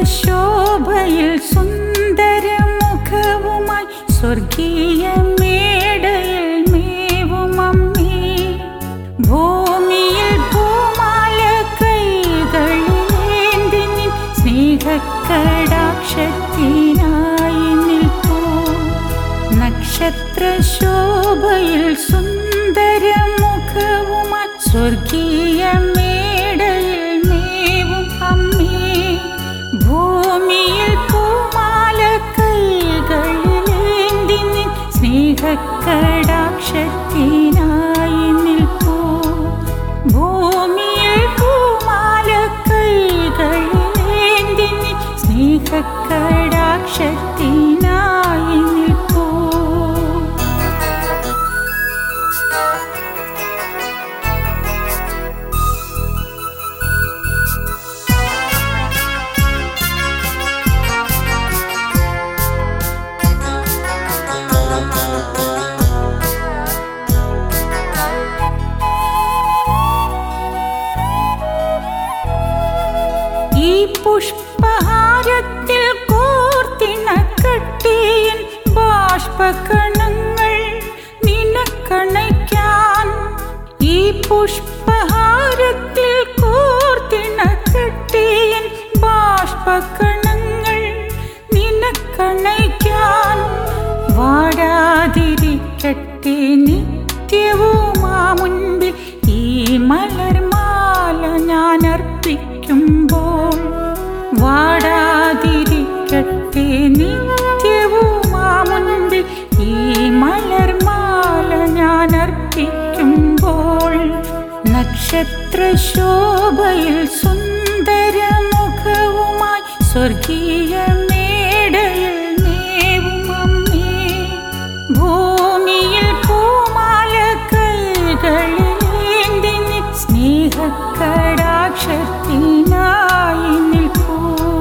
ശോഭയിൽ സുന്ദരമുഖവുമായി സ്വർഗീയ മേടയിൽ മേവും അമ്മേ ഭൂമിയിൽ ഭൂമാല കൈകളിലേന്തി നിൻ സ്നേഹക്കടാക്ഷത്തിനായി നിൽപ്പൂ നക്ഷത്ര ശോഭയിൽ സുന്ദരമുഖവുമായി സ്വർഗീയ മേടയിൽ മേവും അമ്മേ ഭൂമിയിൽ പൂമാല കൈകളിലേന്തി നിൻ സ്നേഹക്കടാക്ഷത്തിനായി നിൽപ്പൂ ഭൂമിയിൽ പൂമാല കൈകളിലേന്തി നിൻ സ്നേഹക്കടാക്ഷത്തിനായി നിൽപ്പൂ ഈ പുഷ്പഹാരത്തിൽ കോർത്തിണ കട്ടിയൻ ബാഷ്പകണങ്ങൾ നിനക്കണയ്ക്കാൻ ഈ പുഷ്പഹാരത്തിൽ കോർത്തിണ കട്ടിയൻ ബാഷ്പകണങ്ങൾ നിനക്കണയ്ക്കാൻ വാടാതിരിക്കട്ടെ നിത്യവുമാ മുൻപിൽ ഈ മലർമാല ഞാൻ അർപ്പിക്കുമ്പോൾ വാടാതിരിക്കട്ടെ നിത്യവുമാ മുൻപിൽ ഈ മലർമാല ഞാൻ അർപ്പിക്കുമ്പോൾ നക്ഷത്ര ശോഭയിൽ സുന്ദരമുഖവുമായി സ്വർഗീയ മേടയിൽ മേവും അമ്മേ ഭൂമിയിൽ പൂമാല കൈകളിലേന്തി നിൻ സ്നേഹക്കടാക്ഷത്തിനായി നിൽപ്പൂ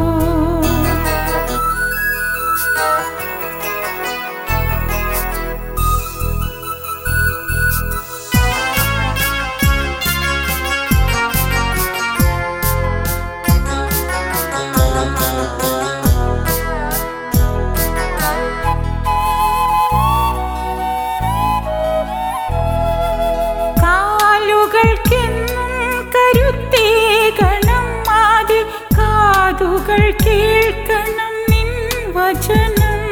കാലുകൾക്കെന്നും കരുത്തേകണം ആദി കാതുകൾ കേൾക്കണം നിൻ വചനം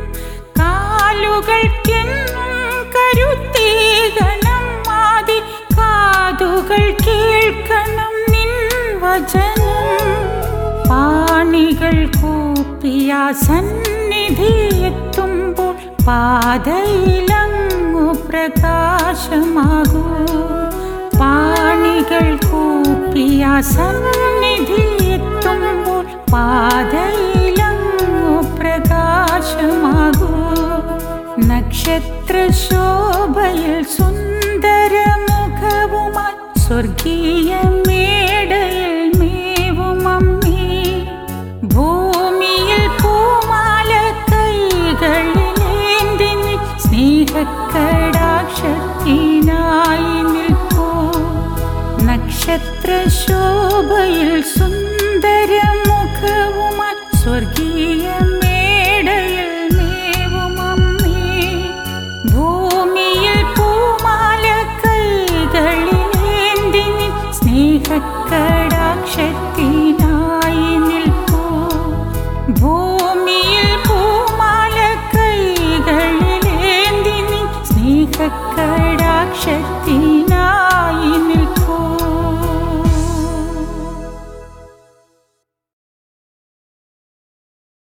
കാലുകൾക്കെന്നും കരുത്തേകണം ആദി കാതുകൾ കേൾക്കണം നിൻ വചനം പാണികൾ കൂപ്പിയ സന്നിധി എത്തുമ്പോൾ പാതയിലങ്ങു പ്രകാശമാകൂ പാണികൾ കൂപ്പിയ സന്നിധി എത്തുമ്പോൾ പാതയിലങ്ങു പ്രകാശമാകൂ നക്ഷത്ര ശോഭയിൽ സുന്ദരമുഖവുമായി സ്വർഗീയ മേടയിൽ മേവും അമ്മേ ഭൂമിയിൽ പൂമാല കൈകളിലേന്തി നിൻ സ്നേഹക്കടാക്ഷത്തിനായി നിൽപ്പൂ നക്ഷത്ര ശോഭയിൽ സുന്ദരം